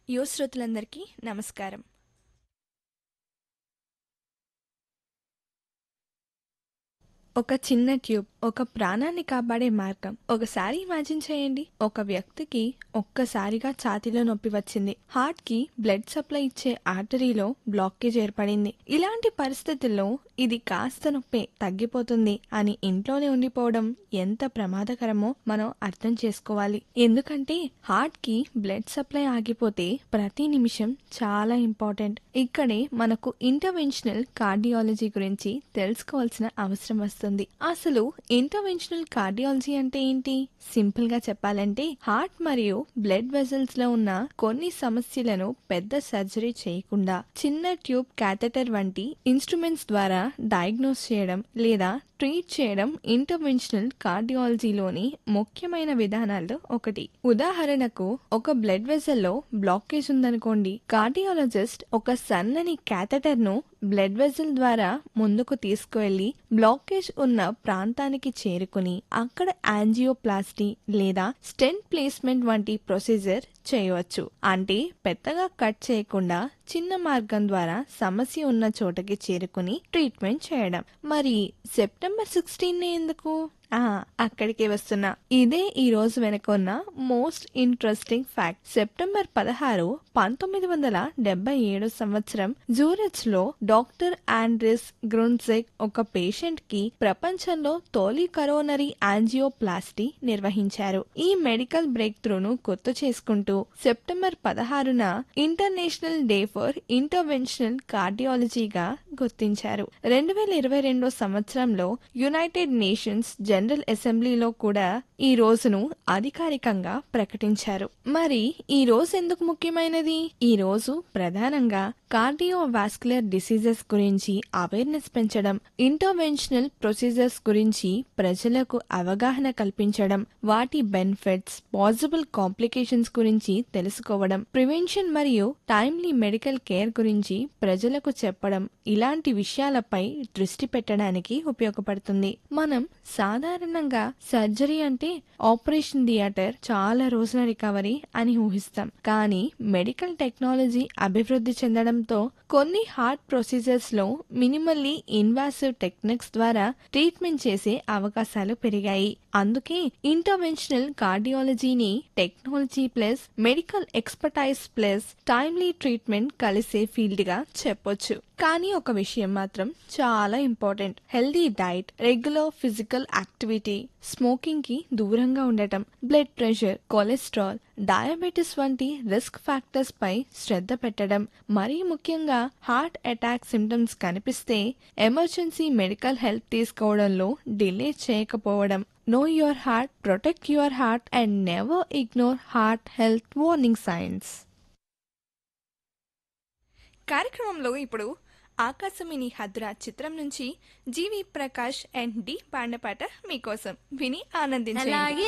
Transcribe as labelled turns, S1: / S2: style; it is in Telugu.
S1: యువ శ్రోతలందరికీ నమస్కారం ఒక చిన్న ట్యూబ్ ఒక ప్రాణాన్ని కాపాడే మార్గం ఒకసారి ఇమాజిన్ చేయండి ఒక వ్యక్తికి ఒక్కసారిగా ఛాతీలో నొప్పి వచ్చింది హార్ట్ కి బ్లడ్ సప్లై ఇచ్చే ఆర్టరీలో బ్లాకేజ్ ఏర్పడింది ఇలాంటి పరిస్థితుల్లో ఇది కాస్త నొప్పి తగ్గిపోతుంది అని ఇంట్లోనే ఉండిపోవడం ఎంత ప్రమాదకరమో మనం అర్థం చేసుకోవాలి ఎందుకంటే హార్ట్ కి బ్లడ్ సప్లై ఆగిపోతే ప్రతి నిమిషం చాలా ఇంపార్టెంట్ ఇక్కడే మనకు ఇంటర్వెన్షనల్ కార్డియాలజీ గురించి తెలుసుకోవాల్సిన అవసరం వస్తుంది అసలు ఇంటర్వెన్షనల్ కార్డియాలజీ అంటే ఏంటి సింపుల్ గా చెప్పాలంటే హార్ట్ మరియు బ్లడ్ వెజల్స్ లో ఉన్న కొన్ని సమస్యలను పెద్ద సర్జరీ చేయకుండా చిన్న ట్యూబ్ క్యాథెటర్ వంటి ఇన్స్ట్రుమెంట్స్ ద్వారా డయాగ్నోస్ చేయడం లేదా ట్రీట్ చేయడం ఇంటర్వెన్షనల్ కార్డియాలజీలోని ముఖ్యమైన విధానాల్లో ఒకటి ఉదాహరణకు ఒక బ్లడ్ వెజల్లో బ్లాకేజ్ ఉందనుకోండి కార్డియాలజిస్ట్ ఒక సన్నని క్యాథెటర్ ను బ్లడ్ వెజల్ ద్వారా ముందుకు తీసుకువెళ్లి బ్లాకేజ్ ఉన్న ప్రాంతానికి చేరుకుని అక్కడ యాంజియోప్లాస్టీ లేదా స్టెంట్ ప్లేస్మెంట్ వంటి ప్రొసీజర్ చేయవచ్చు అంటే పెద్దగా కట్ చేయకుండా చిన్న మార్గం ద్వారా సమస్య ఉన్న చోటకి చేరుకుని ట్రీట్మెంట్ చేయడం మరి సెప్టెంబర్ సిక్స్టీన్ ఎందుకు ఆ అక్కడికే వస్తున్నా ఇదే ఈ రోజు వెనక ఉన్న మోస్ట్ ఇంట్రెస్టింగ్ ఫ్యాక్ట్ సెప్టెంబర్ పదహారు పంతొమ్మిది వందల డెబ్బై ఏడు సంవత్సరం జూరిచ్ లో డాక్టర్ ఆండ్రిస్ గ్రున్సెక్ ఒక పేషెంట్ కి ప్రపంచంలో తొలి కరోనరీ యాంజియోప్లాస్టీ నిర్వహించారు ఈ మెడికల్ బ్రేక్ త్రూను గుర్తు చేసుకుంటూ సెప్టెంబర్ పదహారున ఇంటర్నేషనల్ డే ఫర్ ఇంటర్వెన్షనల్ కార్డియాలజీగా గుర్తించారు రెండు వేల ఇరవై రెండో సంవత్సరంలో యునైటెడ్ నేషన్స్ జనరల్ అసెంబ్లీలో కూడా ఈ రోజును అధికారికంగా ప్రకటించారు మరి ఈ రోజు ఎందుకు ముఖ్యమైనది ఈ రోజు ప్రధానంగా కార్డియోవాస్కులర్ డిసీజెస్ గురించి అవేర్నెస్ పెంచడం ఇంటర్వెన్షనల్ ప్రొసీజర్స్ గురించి ప్రజలకు అవగాహన కల్పించడం వాటి బెనిఫిట్స్ పాసిబుల్ కాంప్లికేషన్స్ గురించి తెలుసుకోవడం ప్రివెన్షన్ మరియు టైమ్లీ మెడికల్ కేర్ గురించి ప్రజలకు చెప్పడం ఇలాంటి విషయాలపై దృష్టి పెట్టడానికి ఉపయోగపడుతుంది మనం సాధారణంగా సర్జరీ అంటే ఆపరేషన్ థియేటర్ చాలా రోజుల రికవరీ అని ఊహిస్తాం కానీ మెడికల్ టెక్నాలజీ అభివృద్ధి చెందడంతో కొన్ని హార్ట్ ప్రొసీజర్స్ లో మినిమల్లీ ఇన్వాసివ్ టెక్నిక్స్ ద్వారా ట్రీట్మెంట్ చేసే అవకాశాలు పెరిగాయి అందుకే ఇంటర్వెన్షనల్ కార్డియాలజీని technology plus medical expertise plus timely treatment కలిసే ఫీల్డ్ గా చెప్పొచ్చు కానీ ఒక విషయం మాత్రం చాలా important healthy diet regular physical activity smoking కి దూరంగా ఉండటం బ్లడ్ ప్రెషర్ కొలెస్ట్రాల్ డయాబెటిస్ వంటి రిస్క్ ఫ్యాక్టర్స్ పై శ్రద్ధ పెట్టడం మరీ ముఖ్యంగా హార్ట్ అటాక్ సిమ్టమ్స్ కనిపిస్తే ఎమర్జెన్సీ మెడికల్ హెల్ప్ తీసుకోవడంలో డిలే చేయకపోవడం know your heart protect your heart and never ignore heart health warning signs కార్యక్రమంలో ఇప్పుడు ఆకాశమిని హద్రా చిత్రం నుంచి జీవి ప్రకాష్ అండ్ డి పాండపాట మీకోసం విని ఆనందించండి